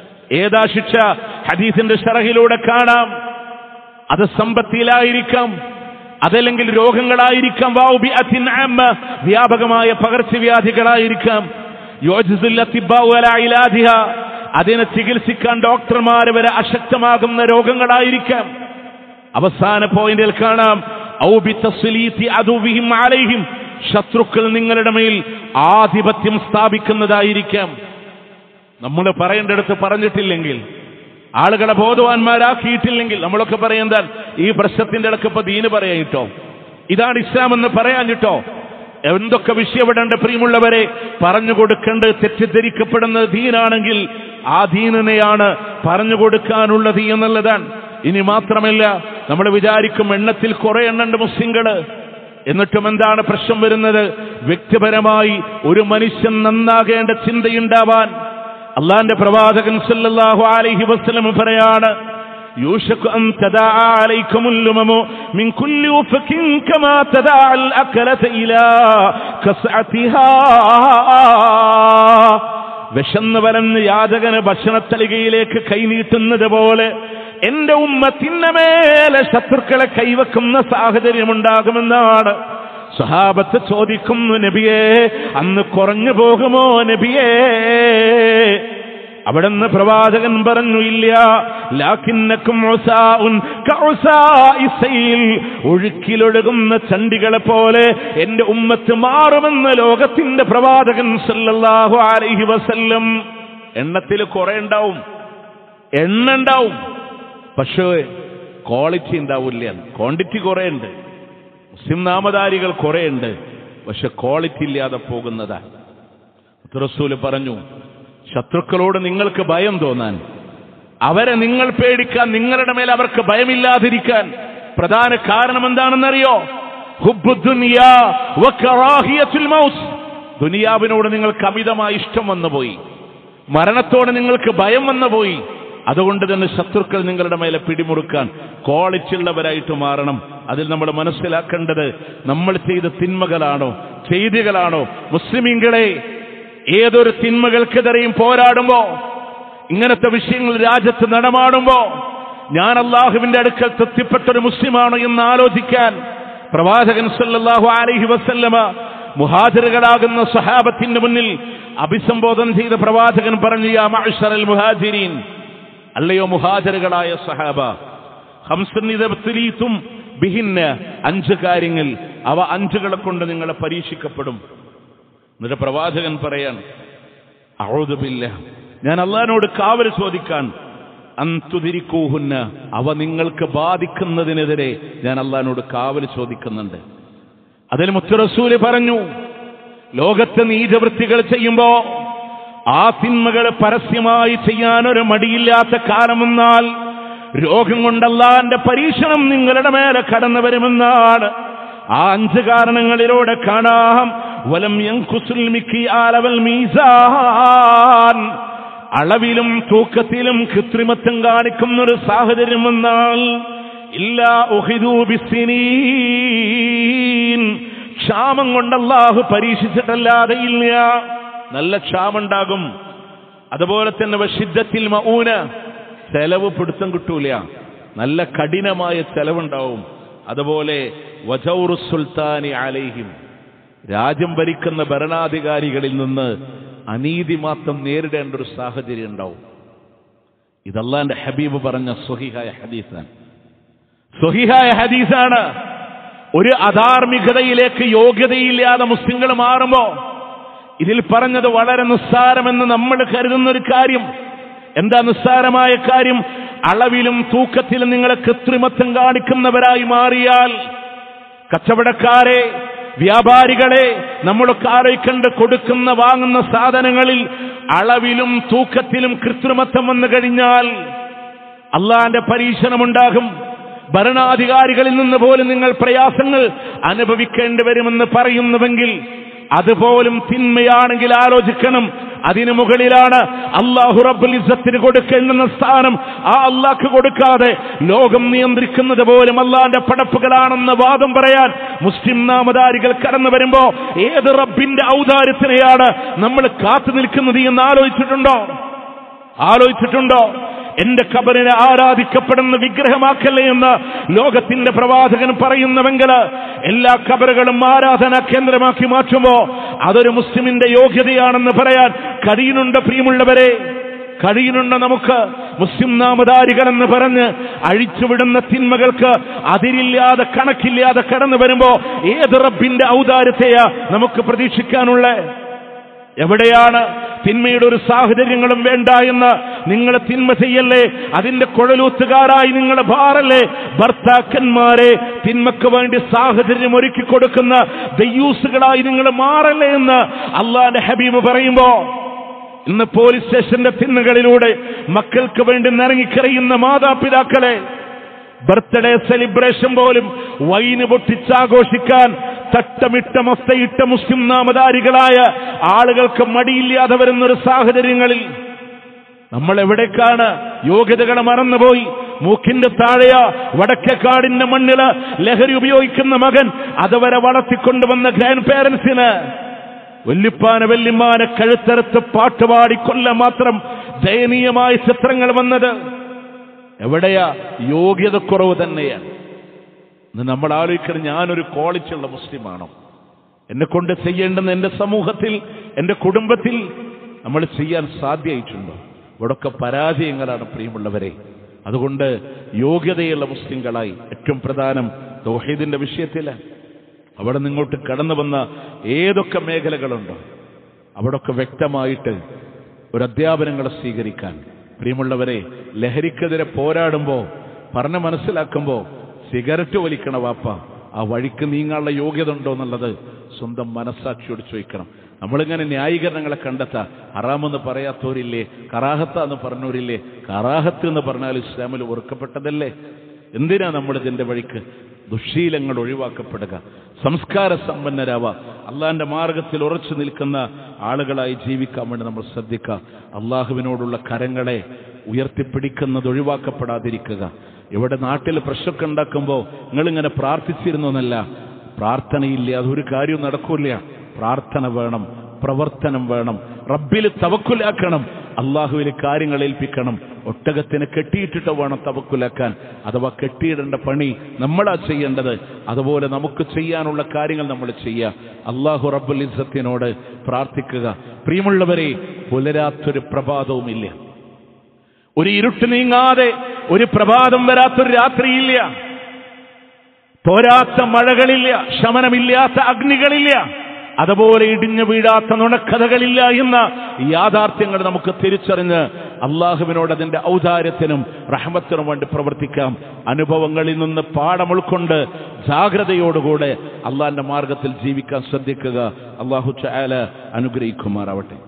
ഏതാ ശിക്ഷ ഹദീസിന്റെ ഷറഹിലൂടെ കാണാം അത് സമ്പത്തിയിലായിരിക്കാം അതല്ലെങ്കിൽ രോഗങ്ങളായിരിക്കാം വാഉബിഅത്തിൻ ആമ്മ വ്യാപകമായ പകർച്ചവ്യാധികളായിരിക്കാം യോജിസുൽ അത്തിബ്ബാഉ അലാ ഇലാജിഹ അതിനെ ചികിത്സിക്കാൻ ഡോക്ടർമാർ വരെ അശക്തമാകുന്ന രോഗങ്ങളായിരിക്കാം അവസാന പോയിന്റിൽ കാണാം ഔ ബിത്തസ്ലീത്തി അദുവിഹിം അലൈഹിം ശത്രുക്കൾ നിങ്ങളുടെ മേൽ ആധിപത്യം സ്ഥാപിക്കുന്നതായിരിക്കാം നമ്മൾ പറയേണ്ടടുത്ത് പറഞ്ഞിട്ടില്ലെങ്കിൽ ആളുകളെ ബോധവാന്മാരാക്കിയിട്ടില്ലെങ്കിൽ നമ്മളൊക്കെ പറയുന്നത് ഈ പ്രശ്നത്തിന്റെ ഇടക്ക് ഇപ്പൊ ദീന് പറയാനിട്ടോ ഇതാണ് ഇസ്ലാം എന്ന് പറയാഞ്ഞിട്ടോ എന്തൊക്കെ വിഷയപ്പെടേണ്ട പ്രിയമുള്ളവരെ പറഞ്ഞു കൊടുക്കേണ്ടത് തെറ്റിദ്ധരിക്കപ്പെടുന്നത് ദീനാണെങ്കിൽ ആ ദീനിനെയാണ് പറഞ്ഞു കൊടുക്കാനുള്ളത് എന്നുള്ളതാണ് ഇനി മാത്രമല്ല നമ്മൾ വിചാരിക്കും എണ്ണത്തിൽ കുറെ എണ്ണുണ്ട് മുസ്ലിങ്ങള് എന്നിട്ടും എന്താണ് പ്രശ്നം വരുന്നത് വ്യക്തിപരമായി ഒരു മനുഷ്യൻ നന്നാകേണ്ട ചിന്തയുണ്ടാവാൻ അള്ളാന്റെ പ്രവാചകൻ സല്ലല്ലാഹു അലൈഹി വസല്ലം പറയാണ് يوشك أن تداعى عليكم الأمم من كل أفق كما تداعى الأكلة إلى كسعتها വിശന്ന് വലന്ന് യാചകന് ഭക്ഷണത്തലികയിലേക്ക് കൈനീട്ടുന്നത് പോലെ എന്റെ ഉമ്മത്തിന്റെ മേലെ ശത്രുക്കളെ കൈവെക്കുന്ന സാഹചര്യമുണ്ടാകുമെന്നാണ് സഹാബത്ത് ചോദിക്കുന്നു നബിയേ അന്ന് കുറഞ്ഞു പോകുമോ നബിയേ അവിടുന്ന് പ്രവാചകൻ പറഞ്ഞു ഇല്ല ലാക്കിന്നക്കും ഉസാഉൻ കഉസാഇ സൈൽ. ഒഴുക്കിലൊഴുകുന്ന ചണ്ടികളെ പോലെ എന്റെ ഉമ്മത്ത് മാറുമെന്ന് ലോകത്തിന്റെ പ്രവാചകൻ സല്ലല്ലാഹു അലൈഹി വസല്ലം എണ്ണത്തിൽ കുറെ ഉണ്ടാവും എണ്ണ ഉണ്ടാവും പക്ഷേ ക്വാളിറ്റി ഉണ്ടാവില്ല ക്വാണ്ടിറ്റി കുറെ ഉണ്ട് മുസ്ലിം നാമധാരികൾ കുറെ ഉണ്ട് പക്ഷെ ക്വാളിറ്റി ഇല്ലാതെ പോകുന്നതാ റസൂല് പറഞ്ഞു ശത്രുക്കളോട് നിങ്ങൾക്ക് ഭയം തോന്നാൻ അവരെ നിങ്ങൾ പേടിക്കാൻ നിങ്ങളുടെ മേൽ അവർക്ക് ഭയമില്ലാതിരിക്കാൻ പ്രധാന കാരണം എന്താണെന്നറിയോ ഹുബ്ബുദ്ദുനിയാ വകറാഹിയത്തുൽ മൗത്ത് ദുനിയാവിനോട് നിങ്ങൾക്ക് അമിതമായ ഇഷ്ടം വന്നുപോയി മരണത്തോട് നിങ്ങൾക്ക് ഭയം വന്നുപോയി അതുകൊണ്ട് തന്നെ ശത്രുക്കൾ നിങ്ങളുടെ മേലെ പിടിമുറുക്കാൻ ക്വാളിറ്റി ഉള്ളവരായിട്ട് മാറണം അതിൽ നമ്മൾ മനസ്സിലാക്കേണ്ടത് നമ്മൾ ചെയ്ത തിന്മകളാണോ ചെയ്തികളാണോ മുസ്ലിമീങ്ങളെ ഏതൊരു തിന്മകൾക്കെതിരെയും പോരാടുമ്പോ ഇങ്ങനത്തെ വിഷയങ്ങൾ രാജ്യത്ത് നടമാടുമ്പോ ഞാൻ അള്ളാഹുവിന്റെ അടുക്കൽ തൃപ്തിപ്പെട്ട ഒരു മുസ്ലിമാണോ എന്ന് ആലോചിക്കാൻ പ്രവാചകൻ സല്ലല്ലാഹു അലൈഹി വസല്ലമ മുഹാജിറുകളാകുന്ന സഹാബത്തിന്റെ മുന്നിൽ അഭിസംബോധന ചെയ്ത പ്രവാചകൻ പറഞ്ഞു യാ മഅ്ശറൽ മുഹാജിരീൻ അല്ലയോ മുഹാജിറുകളായ സഹാബ ഹംസനിതം ബിഹിന്ന അഞ്ച് കാര്യങ്ങൾ അവ അഞ്ചുകളെ കൊണ്ട് നിങ്ങളെ പരീക്ഷിക്കപ്പെടും എന്നിട്ട് പ്രവാചകൻ പറയാൻ അഴുതുമില്ല ഞാൻ അള്ളഹാനോട് കാവൽ ചോദിക്കാൻ അന്തുതിരിക്കൂഹുന്ന അവ നിങ്ങൾക്ക് ബാധിക്കുന്നതിനെതിരെ ഞാൻ അള്ളഹാനോട് കാവൽ ചോദിക്കുന്നുണ്ട് അതിൽ മുത്തുറസൂല് പറഞ്ഞു ലോകത്തെ നീചവൃത്തികൾ ചെയ്യുമ്പോ ആ തിന്മകൾ പരസ്യമായി ചെയ്യാനൊരു മടിയില്ലാത്ത കാലമെന്നാൽ രോഗം കൊണ്ടല്ലാന്റെ പരീക്ഷണം നിങ്ങളുടെ മേലെ കടന്നു വരുമെന്നാണ് ആ അഞ്ച് കാരണങ്ങളിലൂടെ കാണാം വലം യങ്കുസുൽ മിക്കി ആലവൽ മീസാൻ അളവിലും തൂക്കത്തിലും കൃത്രിമത്വം കാണിക്കുന്ന ഒരു സാഹചര്യം വന്നാൽ ഇല്ല ക്ഷാമം കൊണ്ട് അള്ളാഹു പരീക്ഷിച്ചിട്ടല്ലാതെ ഇല്ല നല്ല ക്ഷാമുണ്ടാകും അതുപോലെ തന്നെ വശിദ്ധത്തിൽ മഊന ചെലവ് പിടുത്തം കിട്ടൂല നല്ല കഠിനമായ ചെലവുണ്ടാവും അതുപോലെ വജൗറു സുൽത്താനി അലൈഹിം രാജ്യം ഭരിക്കുന്ന ഭരണാധികാരികളിൽ നിന്ന് അനീതി മാത്രം നേരിടേണ്ട ഒരു സാഹചര്യം ഉണ്ടാവും ഇതല്ലാന്റെ ഹബീബ് പറഞ്ഞ സ്വഹിഹായ ഹദീസാണ് സ്വഹിഹായ ഹദീസാണ് ഒരു അധാർമികതയിലേക്ക് യോഗ്യതയില്ലാതെ മുസ്ലിങ്ങൾ മാറുമ്പോ ഇതിൽ പറഞ്ഞത് വളരെ നിസ്സാരമെന്ന് നമ്മൾ കരുതുന്ന ഒരു കാര്യം എന്താ നിസ്സാരമായ കാര്യം അളവിലും തൂക്കത്തിലും നിങ്ങളെ കൃത്രിമത്വം കാണിക്കുന്നവരായി മാറിയാൽ കച്ചവടക്കാരെ വ്യാപാരികളെ നമ്മളൊക്കെ ആലോചിക്കണ്ട് കൊടുക്കുന്ന വാങ്ങുന്ന സാധനങ്ങളിൽ അളവിലും തൂക്കത്തിലും കൃത്രിമത്വം വന്നു കഴിഞ്ഞാൽ അള്ളാന്റെ പരീക്ഷണമുണ്ടാകും ഭരണാധികാരികളിൽ നിന്ന് പോലും നിങ്ങൾ പ്രയാസങ്ങൾ അനുഭവിക്കേണ്ടി വരുമെന്ന് പറയുന്നുവെങ്കിൽ അതുപോലും തിന്മയാണെങ്കിൽ ആലോചിക്കണം അതിനു മുകളിലാണ് അള്ളാഹു റബ്ബുൽ ഇസ്സത്തിന് കൊടുക്കേണ്ടുന്ന സ്ഥാനം ആ അള്ളാഹ്ക്ക് കൊടുക്കാതെ ലോകം നിയന്ത്രിക്കുന്നത് പോലും അള്ളാന്റെ പടപ്പുകളാണെന്ന് വാദം പറയാൻ മുസ്ലിം നാമധാരികൾ കടന്നു വരുമ്പോ ഏത് റബ്ബിന്റെ ഔദാര്യത്തിനെയാണ് നമ്മൾ കാത്തു നിൽക്കുന്നത് എന്ന് ആലോചിച്ചിട്ടുണ്ടോ ആലോചിച്ചിട്ടുണ്ടോ എന്റെ കബറിനെ ആരാധിക്കപ്പെടുന്ന വിഗ്രഹമാക്കല്ലേ എന്ന് ലോകത്തിന്റെ പ്രവാചകൻ പറയുന്നുവെങ്കിൽ എല്ലാ കബറുകളും ആരാധനാ കേന്ദ്രമാക്കി മാറ്റുമ്പോ അതൊരു മുസ്ലിമിന്റെ യോഗ്യതയാണെന്ന് പറയാൻ കഴിയുന്നുണ്ട് പ്രിയമുള്ളവരെ കഴിയുന്നുണ്ട് നമുക്ക് മുസ്ലിം നാമധാരികൾ എന്ന് പറഞ്ഞ് അഴിച്ചുവിടുന്ന തിന്മകൾക്ക് അതിരില്ലാതെ കണക്കില്ലാതെ കടന്നു വരുമ്പോ ഏത് റബ്ബിന്റെ ഔദാര്യത്തെയാ നമുക്ക് പ്രതീക്ഷിക്കാനുള്ള എവിടെയാണ് തിന്മയുടെ ഒരു സാഹചര്യങ്ങളും വേണ്ട എന്ന് നിങ്ങൾ തിന്മ ചെയ്യല്ലേ അതിന്റെ കുഴലൂത്തുകാരായി നിങ്ങൾ ഭാറല്ലേ ഭർത്താക്കന്മാരെ തിന്മക്ക് വേണ്ടി സാഹചര്യം ഒരുക്കി കൊടുക്കുന്ന ദയ്യൂസുകളായി നിങ്ങൾ മാറല്ലേ എന്ന് അള്ളാന്റെ ഹബീബ് പറയുമ്പോ ഇന്ന് പോലീസ് സ്റ്റേഷന്റെ തിന്മകളിലൂടെ മക്കൾക്ക് വേണ്ടി നിറങ്ങിക്കറിയുന്ന മാതാപിതാക്കളെ ബർത്ത്ഡേ സെലിബ്രേഷൻ പോലും വൈന് പൊട്ടിച്ചാഘോഷിക്കാൻ തട്ടമിട്ട മസ്തയിട്ട മുസ്ലിം നാമധാരികളായ ആളുകൾക്ക് മടിയില്ലാതെ വരുന്നൊരു സാഹചര്യങ്ങളിൽ നമ്മൾ എവിടേക്കാണ് യോഗ്യതകളെ മറന്നുപോയി മൂക്കിന്റെ താഴെയ വടക്കേക്കാടിന്റെ മണ്ണില് ലഹരി ഉപയോഗിക്കുന്ന മകൻ അതുവരെ വളർത്തിക്കൊണ്ടുവന്ന ഗ്രാൻഡ് പേരൻസിന് വല്യപ്പാന വല്യമ്മാനെ കഴുത്തറുത്ത് പാട്ടുപാടി കൊല്ല മാത്രം ദയനീയമായ ചിത്രങ്ങൾ വന്നത് എവിടെയാ യോഗ്യതക്കുറവ് തന്നെയാണ് ഇന്ന് നമ്മൾ ആലോചിക്കണം ഞാനൊരു ക്വാളിറ്റിയുള്ള മുസ്ലിമാണോ എന്നെ കൊണ്ട് ചെയ്യേണ്ടുന്ന എന്റെ സമൂഹത്തിൽ എന്റെ കുടുംബത്തിൽ നമ്മൾ ചെയ്യാൻ സാധ്യമായിട്ടുണ്ടോ ഇവിടൊക്കെ പരാജയങ്ങളാണ് പ്രിയമുള്ളവരെ അതുകൊണ്ട് യോഗ്യതയുള്ള മുസ്ലിങ്ങളായി ഏറ്റവും പ്രധാനം തൗഹീദിന്റെ വിഷയത്തില് അവിടെ നിങ്ങോട്ട് കടന്നു വന്ന ഏതൊക്കെ മേഖലകളുണ്ടോ അവിടൊക്കെ വ്യക്തമായിട്ട് ഒരു അധ്യാപനങ്ങളെ സ്വീകരിക്കാൻ പ്രിയമുള്ളവരെ ലഹരിക്കെതിരെ പോരാടുമ്പോ പറഞ്ഞ് മനസ്സിലാക്കുമ്പോ സിഗരറ്റ് വലിക്കണ വാപ്പ ആ വഴിക്ക് നീങ്ങാനുള്ള യോഗ്യത ഉണ്ടോ എന്നുള്ളത് സ്വന്തം മനസ്സാക്ഷിയോട് ചോദിക്കണം നമ്മളിങ്ങനെ ന്യായീകരണങ്ങളെ കണ്ടെത്താ ഹറാമെന്ന് പറയാത്തവരില്ലേ കറാഹത്ത എന്ന് പറഞ്ഞവരില്ലേ കറാഹത്ത് എന്ന് പറഞ്ഞാൽ ഇസ്ലാമിൽ വെറുക്കപ്പെട്ടതല്ലേ എന്തിനാ നമ്മൾ ഇതിന്റെ വഴിക്ക് ദുശീലങ്ങൾ ഒഴിവാക്കപ്പെടുക സംസ്കാര സമ്പന്നരാവുക അള്ളാന്റെ മാർഗത്തിൽ ഉറച്ചു നിൽക്കുന്ന ആളുകളായി ജീവിക്കാൻ വേണ്ടി നമ്മൾ ശ്രദ്ധിക്കുക അള്ളാഹുവിനോടുള്ള കരങ്ങളെ ഉയർത്തിപ്പിടിക്കുന്നത് ഒഴിവാക്കപ്പെടാതിരിക്കുക ഇവിടെ നാട്ടിൽ പ്രശ്നമൊക്കെ ഉണ്ടാക്കുമ്പോൾ നിങ്ങളിങ്ങനെ പ്രാർത്ഥിച്ചിരുന്നൊന്നല്ല പ്രാർത്ഥനയില്ല അതൊരു കാര്യവും നടക്കൂല പ്രാർത്ഥന വേണം പ്രവർത്തനം വേണം റബ്ബിൽ തവക്കുലാക്കണം അള്ളാഹുവിൽ കാര്യങ്ങൾ ഏൽപ്പിക്കണം ഒട്ടകത്തിന് കെട്ടിയിട്ടിട്ട് വേണം തവക്കുലാക്കാൻ അഥവാ കെട്ടിയിടേണ്ട പണി നമ്മളാ ചെയ്യേണ്ടത് അതുപോലെ നമുക്ക് ചെയ്യാനുള്ള കാര്യങ്ങൾ നമ്മൾ ചെയ്യുക അള്ളാഹു റബ്ബുൽ ഇസ്സത്തിനോട് പ്രാർത്ഥിക്കുക പ്രിയമുള്ളവരെ പുലരാത്തൊരു പ്രഭാതവുമില്ല ഒരു ഇരുട്ട് നീങ്ങാതെ ഒരു പ്രഭാതം വരാത്തൊരു രാത്രിയില്ല തോരാത്ത മഴകളില്ല ശമനമില്ലാത്ത അഗ്നികളില്ല അതുപോലെ ഇടിഞ്ഞു വീഴാത്ത നുണക്കഥകളില്ല എന്ന യാഥാർത്ഥ്യങ്ങൾ നമുക്ക് തിരിച്ചറിഞ്ഞ് അള്ളാഹുവിനോട് അതിന്റെ ഔദാര്യത്തിനും റഹമത്തിനും വേണ്ടി പ്രവർത്തിക്കാം അനുഭവങ്ങളിൽ നിന്ന് പാഠം ഉൾക്കൊണ്ട് ജാഗ്രതയോടുകൂടെ അള്ളാഹിന്റെ മാർഗത്തിൽ ജീവിക്കാൻ ശ്രദ്ധിക്കുക അള്ളാഹു ചായാല അനുഗ്രഹിക്കുമാറാവട്ടെ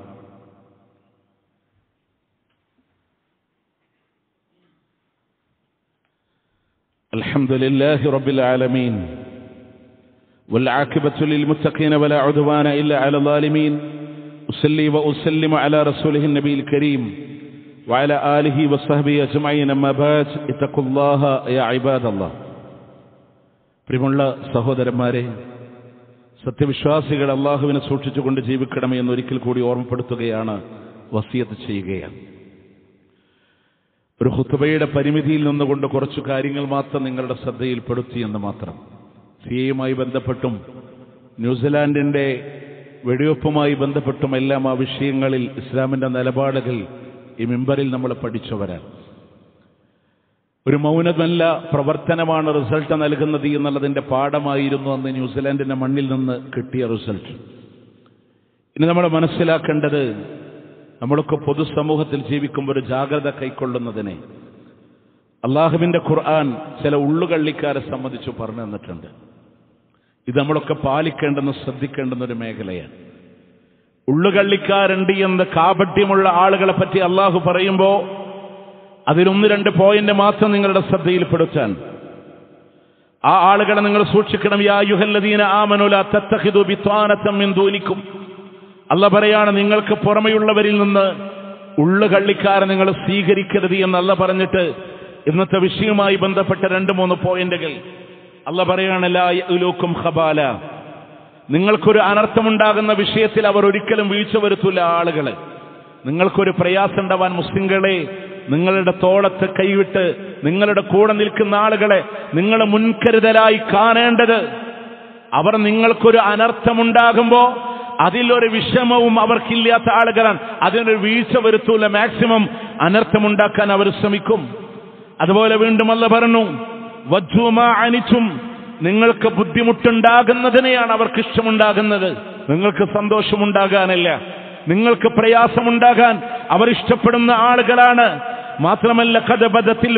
الحمد لله رب العالمين والعاقبة للمتقين ولا عدوان إلا على الظالمين أصلي وأسلم على رسوله النبي الكريم وعلى آله وصحبه أجمعين أما بعد اتقوا الله يا عباد الله പ്രിയമുള്ള സഹോദരന്മാരെ സത്യവിശ്വാസികൾ അള്ളാഹുവിനെ സൂക്ഷിച്ചുകൊണ്ട് ജീവിക്കണമേ എന്നൊരിക്കൽ കൂടി ഓർമ്മപ്പെടുത്തുകയാണ് വസിയത്ത് ചെയ്യുകയാണ് ഒരു ഹുത്തുബയുടെ പരിമിതിയിൽ നിന്നുകൊണ്ട് കുറച്ചു കാര്യങ്ങൾ മാത്രം നിങ്ങളുടെ ശ്രദ്ധയിൽപ്പെടുത്തി എന്ന് മാത്രം സിയയുമായി ബന്ധപ്പെട്ടും ന്യൂസിലാൻഡിന്റെ വെടിവെപ്പുമായി ബന്ധപ്പെട്ടും എല്ലാം ആ വിഷയങ്ങളിൽ ഇസ്ലാമിന്റെ നിലപാടുകൾ ഈ മെമ്പറിൽ നമ്മൾ പഠിച്ചവരാണ് ഒരു മൗനമല്ല പ്രവർത്തനമാണ് റിസൾട്ട് നൽകുന്നത് എന്നുള്ളതിന്റെ പാഠമായിരുന്നു അന്ന് ന്യൂസിലാൻഡിന്റെ മണ്ണിൽ നിന്ന് കിട്ടിയ റിസൾട്ട് ഇനി നമ്മൾ മനസ്സിലാക്കേണ്ടത് നമ്മളൊക്കെ പൊതുസമൂഹത്തിൽ ജീവിക്കുമ്പോൾ ഒരു ജാഗ്രത കൈക്കൊള്ളുന്നതിനെ അള്ളാഹുവിന്റെ ഖുർആൻ ചില ഉള്ളുകള്ളിക്കാരെ സംബന്ധിച്ച് പറഞ്ഞു തന്നിട്ടുണ്ട് ഇത് നമ്മളൊക്കെ പാലിക്കേണ്ടെന്ന് ശ്രദ്ധിക്കേണ്ടുന്ന ഒരു മേഖലയാണ് ഉള്ളുകള്ളിക്കാരുണ്ട് എന്ന് കാപട്യമുള്ള ആളുകളെ പറ്റി അള്ളാഹു പറയുമ്പോ അതിലൊന്ന് രണ്ട് പോയിന്റ് മാത്രം നിങ്ങളുടെ ശ്രദ്ധയിൽപ്പെടുത്താൻ ആ ആളുകളെ നിങ്ങൾ സൂക്ഷിക്കണം യാ യുഹല്ലദീന ആമനുല തത്തഹിദു ബിത്വാനത്തം എന്തൂനിക്കും അല്ല പറയാണ് നിങ്ങൾക്ക് പുറമെയുള്ളവരിൽ നിന്ന് ഉള്ളു കള്ളിക്കാരെ നിങ്ങൾ സ്വീകരിക്കരുത് എന്നല്ല പറഞ്ഞിട്ട് ഇന്നത്തെ വിഷയവുമായി ബന്ധപ്പെട്ട രണ്ട് മൂന്ന് പോയിന്റുകൾ അല്ല പറയാണ് ലാക്കും ഖബാല നിങ്ങൾക്കൊരു അനർത്ഥമുണ്ടാകുന്ന വിഷയത്തിൽ അവർ ഒരിക്കലും വീഴ്ച വരുത്തൂല ആളുകളെ നിങ്ങൾക്കൊരു പ്രയാസം ഉണ്ടാവാൻ മുസ്ലിങ്ങളെ നിങ്ങളുടെ തോളത്ത് കൈവിട്ട് നിങ്ങളുടെ കൂടെ നിൽക്കുന്ന ആളുകളെ നിങ്ങൾ മുൻകരുതലായി കാണേണ്ടത് അവർ നിങ്ങൾക്കൊരു അനർത്ഥമുണ്ടാകുമ്പോ അതിലൊരു വിഷമവും അവർക്കില്ലാത്ത ആളുകളാണ് അതിനൊരു വീഴ്ച വരുത്തൂല മാക്സിമം അനർത്ഥമുണ്ടാക്കാൻ അവർ ശ്രമിക്കും അതുപോലെ വീണ്ടും അല്ല പറഞ്ഞു വജ്ജുമ അനിച്ചും നിങ്ങൾക്ക് ബുദ്ധിമുട്ടുണ്ടാകുന്നതിനെയാണ് അവർക്ക് ഇഷ്ടമുണ്ടാകുന്നത് നിങ്ങൾക്ക് സന്തോഷമുണ്ടാകാനല്ല നിങ്ങൾക്ക് പ്രയാസമുണ്ടാകാൻ അവർ ഇഷ്ടപ്പെടുന്ന ആളുകളാണ് മാത്രമല്ല കഥബദത്തിൽ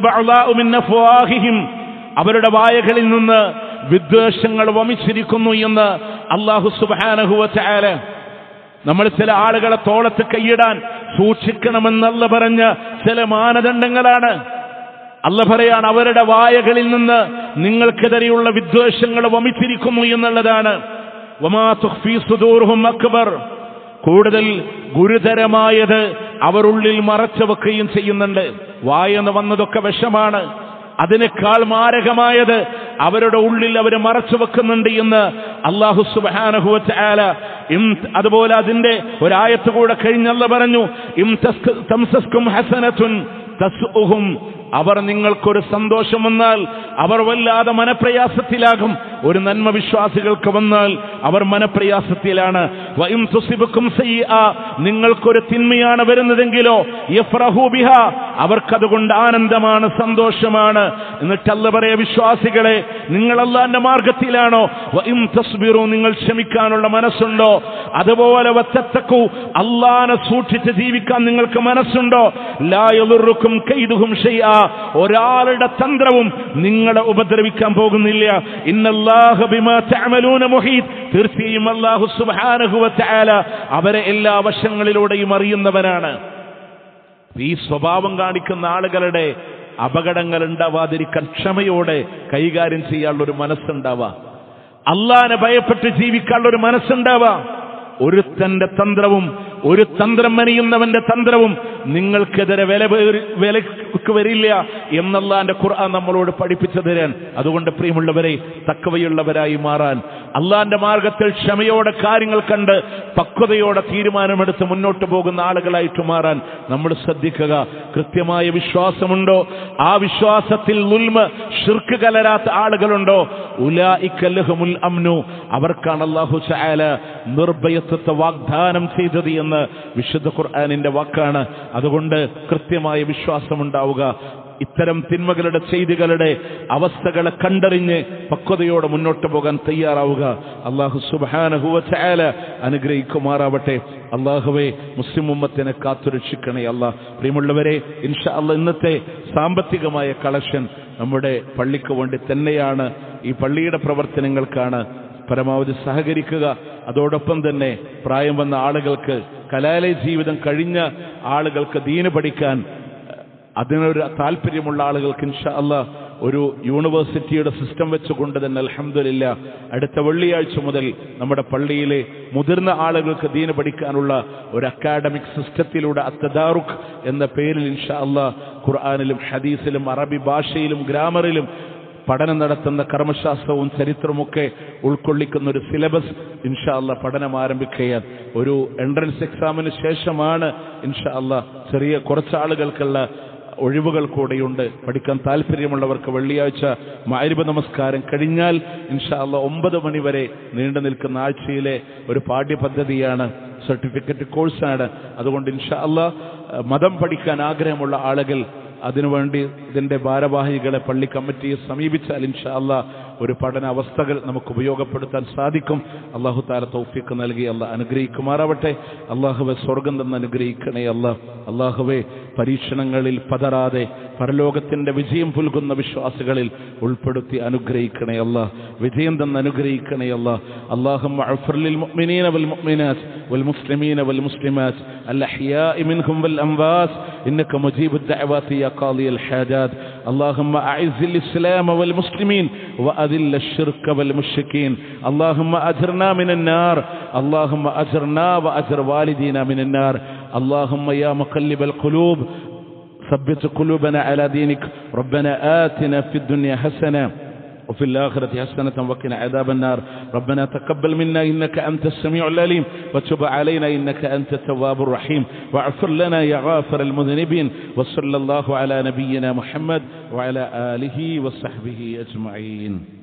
അവരുടെ വായകളിൽ നിന്ന് വിദ്വേഷങ്ങൾ വമിച്ചിരിക്കുന്നു എന്ന് അള്ളാഹു സുബാനഹുവ ചായാല നമ്മൾ ചില ആളുകളെ തോളത്ത് കൈയിടാൻ സൂക്ഷിക്കണമെന്നല്ല പറഞ്ഞ ചില മാനദണ്ഡങ്ങളാണ് അല്ല പറയാണ് അവരുടെ വായകളിൽ നിന്ന് നിങ്ങൾക്കെതിരെയുള്ള വിദ്വേഷങ്ങൾ വമിച്ചിരിക്കുന്നു എന്നുള്ളതാണ് അക്ബർ കൂടുതൽ ഗുരുതരമായത് അവർ ഉള്ളിൽ മറച്ചു വെക്കുകയും ചെയ്യുന്നുണ്ട് വായെന്ന് വന്നതൊക്കെ വിഷമാണ് അതിനേക്കാൾ മാരകമായത് അവരുടെ ഉള്ളിൽ അവർ മറച്ചു വെക്കുന്നുണ്ട് എന്ന് അള്ളാഹു സുബാനഹുല അതുപോലെ അതിന്റെ ഒരായത്ത് കൂടെ കഴിഞ്ഞല്ല പറഞ്ഞു ഇം തംസസ്കും ഹസനത്തുൻ തസ്ഉഹും അവർ നിങ്ങൾക്കൊരു സന്തോഷം വന്നാൽ അവർ വല്ലാതെ മനപ്രയാസത്തിലാകും ഒരു നന്മ വിശ്വാസികൾക്ക് വന്നാൽ അവർ മനപ്രയാസത്തിലാണ് വഇം തുസിബുക്കും സയ്യിഅ നിങ്ങൾക്കൊരു തിന്മയാണ് വരുന്നതെങ്കിലോ യഫ്റഹു ബിഹ അവർക്കതുകൊണ്ട് ആനന്ദമാണ് സന്തോഷമാണ് എന്നിട്ടല്ല പറയാ വിശ്വാസികളെ നിങ്ങൾ അള്ളാന്റെ മാർഗത്തിലാണോ വഇം തസ്ബിറു നിങ്ങൾ ക്ഷമിക്കാനുള്ള മനസ്സുണ്ടോ അതുപോലെ വത്തക്കു അള്ളാനെ സൂക്ഷിച്ച് ജീവിക്കാൻ നിങ്ങൾക്ക് മനസ്സുണ്ടോ ലാ യളുറുക്കും കൈതുഹും ഷൈഅ ഒരാളുടെ തന്ത്രവും നിങ്ങളെ ഉപദ്രവിക്കാൻ പോകുന്നില്ല ഇന്നല്ലാഹ ബിമാ തഅമലൂന മുഹീത് തീർച്ചയായും അല്ലാഹു സുബ്ഹാനഹു വ തആല അവരെ എല്ലാ വശങ്ങളിലൂടെയും അറിയുന്നവനാണ് ഈ സ്വഭാവം കാണിക്കുന്ന ആളുകളുടെ അപകടങ്ങൾ ഉണ്ടാവാതിരിക്കാൻ ക്ഷമയോടെ കൈകാര്യം ചെയ്യാനുള്ള ഒരു മനസ്സുണ്ടാവുക അള്ളാനെ ഭയപ്പെട്ട് ജീവിക്കാനുള്ള ഒരു മനസ്സുണ്ടാവുക ഒരുത്തന്റെ തന്ത്രവും ഒരു തന്ത്രം മെനയുന്നവന്റെ തന്ത്രവും നിങ്ങൾക്കെതിരെ വില പേറി- വില ഷിർക്ക് വരില്ല എന്നല്ലാന്റെ ഖുർആൻ നമ്മളോട് പഠിപ്പിച്ചു തരാൻ അതുകൊണ്ട് പ്രിയമുള്ളവരെ തക്കവയുള്ളവരായി മാറാൻ അള്ളാന്റെ മാർഗത്തിൽ ക്ഷമയോടെ കാര്യങ്ങൾ കണ്ട് പക്വതയോടെ തീരുമാനമെടുത്ത് മുന്നോട്ട് പോകുന്ന ആളുകളായിട്ട് മാറാൻ നമ്മൾ ശ്രദ്ധിക്കുക കൃത്യമായ വിശ്വാസമുണ്ടോ ആ വിശ്വാസത്തിൽ ഉൽമ ഷിർക്ക് കലരാത്ത ആളുകളുണ്ടോ ഉലായിക്കല്ലഹുമുൽ അമ്നു അവർക്കാണ് അള്ളാഹു ചായാല നിർഭയത്വത്തെ വാഗ്ദാനം ചെയ്തത് എന്ന് വിശുദ്ധ ഖുർആാനിന്റെ വാക്കാണ് അതുകൊണ്ട് കൃത്യമായ വിശ്വാസമുണ്ടാവുക ഇത്തരം തിന്മകളുടെ ചെയ്തികളുടെ അവസ്ഥകളെ കണ്ടറിഞ്ഞ് പക്വതയോടെ മുന്നോട്ട് പോകാൻ തയ്യാറാവുക അള്ളാഹു സുബാനഹുവ ചായാല അനുഗ്രഹിക്കുമാറാവട്ടെ അള്ളാഹുവെ മുസ്ലിം ഉമ്മത്തിനെ കാത്തുരക്ഷിക്കണേ അള്ളാഹ് പ്രിയമുള്ളവരെ ഇൻഷാ അല്ല ഇന്നത്തെ സാമ്പത്തികമായ കളക്ഷൻ നമ്മുടെ പള്ളിക്ക് വേണ്ടി തന്നെയാണ് ഈ പള്ളിയുടെ പ്രവർത്തനങ്ങൾക്കാണ് പരമാവധി സഹകരിക്കുക അതോടൊപ്പം തന്നെ പ്രായം വന്ന ആളുകൾക്ക് കലാലയ ജീവിതം കഴിഞ്ഞ ആളുകൾക്ക് ദീന് പഠിക്കാൻ അതിനൊരു താല്പര്യമുള്ള ആളുകൾക്ക് ഇൻഷാ അല്ല ഒരു യൂണിവേഴ്സിറ്റിയുടെ സിസ്റ്റം വെച്ചുകൊണ്ട് തന്നെ അലഹമില്ല അടുത്ത വെള്ളിയാഴ്ച മുതൽ നമ്മുടെ പള്ളിയിലെ മുതിർന്ന ആളുകൾക്ക് ദീന് പഠിക്കാനുള്ള ഒരു അക്കാഡമിക് സിസ്റ്റത്തിലൂടെ അത്തദാറുഖ് എന്ന പേരിൽ ഇൻഷാ അല്ല ഖുർആാനിലും ഹദീസിലും അറബി ഭാഷയിലും ഗ്രാമറിലും പഠനം നടത്തുന്ന കർമ്മശാസ്ത്രവും ചരിത്രമൊക്കെ ഉൾക്കൊള്ളിക്കുന്ന ഒരു സിലബസ് ഇൻഷാ അല്ല പഠനം ആരംഭിക്കുകയാണ് ഒരു എൻട്രൻസ് എക്സാമിന് ശേഷമാണ് ഇൻഷാ അല്ല ചെറിയ കുറച്ച് ആളുകൾക്കുള്ള ഒഴിവുകൾ കൂടെയുണ്ട് പഠിക്കാൻ താല്പര്യമുള്ളവർക്ക് വെള്ളിയാഴ്ച മാരിബ നമസ്കാരം കഴിഞ്ഞാൽ ഇൻഷാ അല്ല ഒമ്പത് മണി വരെ നീണ്ടു നിൽക്കുന്ന ആഴ്ചയിലെ ഒരു പാഠ്യപദ്ധതിയാണ് സർട്ടിഫിക്കറ്റ് കോഴ്സാണ് അതുകൊണ്ട് ഇൻഷാ അല്ല മതം പഠിക്കാൻ ആഗ്രഹമുള്ള ആളുകൾ അതിനുവേണ്ടി ഇതിന്റെ ഭാരവാഹികളെ പള്ളി കമ്മിറ്റിയെ സമീപിച്ചാൽ ഇൻഷാ അല്ല ഒരു പഠന അവസ്ഥകൾ നമുക്ക് ഉപയോഗപ്പെടുത്താൻ സാധിക്കും അള്ളാഹു താല തൗഫീക്ക് നൽകി അല്ല അനുഗ്രഹിക്കുമാറാവട്ടെ അള്ളാഹുവെ സ്വർഗം തന്ന് അനുഗ്രഹിക്കണേ അല്ല അള്ളാഹുവെ പരീക്ഷണങ്ങളിൽ പതറാതെ പരലോകത്തിന്റെ വിജയം പുൽകുന്ന വിശ്വാസികളിൽ ഉൾപ്പെടുത്തി അനുഗ്രഹിക്കണേ അല്ല വിജയം തന്ന് അനുഗ്രഹിക്കണേ അല്ല അള്ളാഹും للمؤمنين والمؤمنات والمسلمين والمسلمات الأحياء منهم والأموات إنك مجيب الدعوات يا قاضي الحاجات اللهم أعز الإسلام والمسلمين وأذل الشرك والمشركين اللهم أجرنا من النار اللهم أجرنا وأجر والدينا من النار اللهم يا مقلب القلوب ثبت قلوبنا على دينك ربنا آتنا في الدنيا حسنة وفي الآخرة حسنة وقنا عذاب النار ربنا تقبل منا إنك أنت السميع العليم وتب علينا إنك أنت التواب الرحيم واغفر لنا يا غافر المذنبين وصلى الله على نبينا محمد وعلى آله وصحبه أجمعين